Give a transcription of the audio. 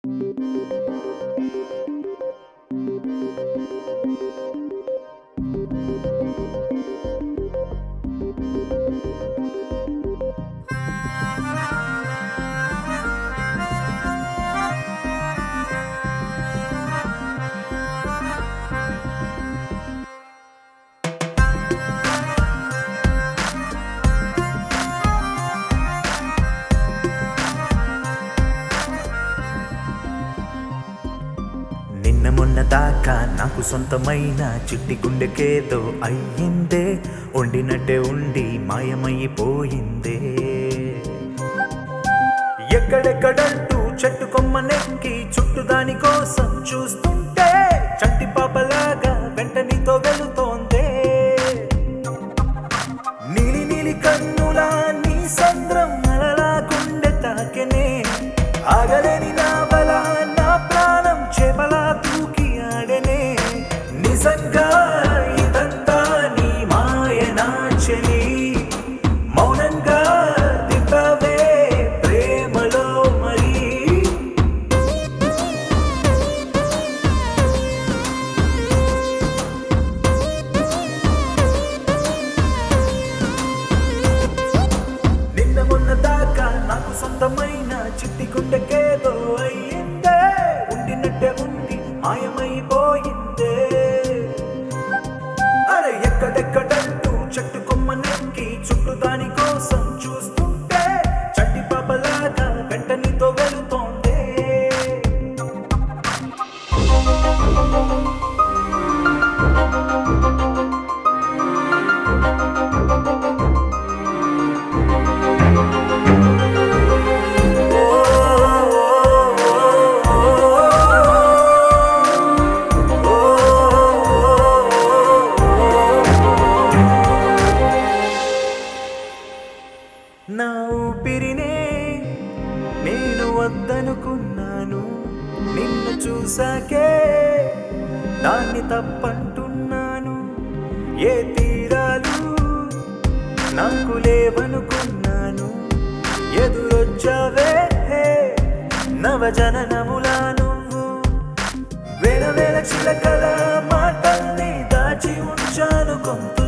నిన్న మొన్న దాకా నాకు సొంతమైన చిట్టి గుండెకేదో అయ్యిందే ఉండినట్టే ఉండి మాయమైపోయిందే ఎక్కడెక్కడంటూ చెట్టు కొమ్మనెక్కి చుట్టూ దాని కోసం చూస్తుంటే చంటి పాపలాగా వెంట నీతో వెళుతోందే నీలి నీలి కన్నులా నీ సంద్రం అలలా గుండె తాకెనే ఆగలేని నావల నా ప్రాణం చేపలా దూకి ఆడెనే నిజంగా ఇదంతా నీ మాయనా చెలి మౌనంగా దింపవే ప్రేమలో మరి నిన్న మొన్న దాకా నాకు సొంతమైన చిట్టి గుండెకేదో అయ్యిందే ఉండినట్టే ఉంది మాయమైపోయిందే అరే ఎక్కడెక్కడంటూ చెట్టు కొమ్మనెక్కి చుట్టూ దాని కోసం చూస్తుంటే చట్టి పాపలాగా వెంట నీతో వెళుతోందే నా ఊపిరినే నేను వద్దనుకున్నాను నిన్ను చూసాకే దాన్ని తప్పంటున్నాను ఏ తీరాలు నాకు లేవనుకున్నాను ఎదురొచ్చావే నవజననములా నువ్వు వేల వేల చిలకల మాటల్ని దాచి ఉంచాను గొంతు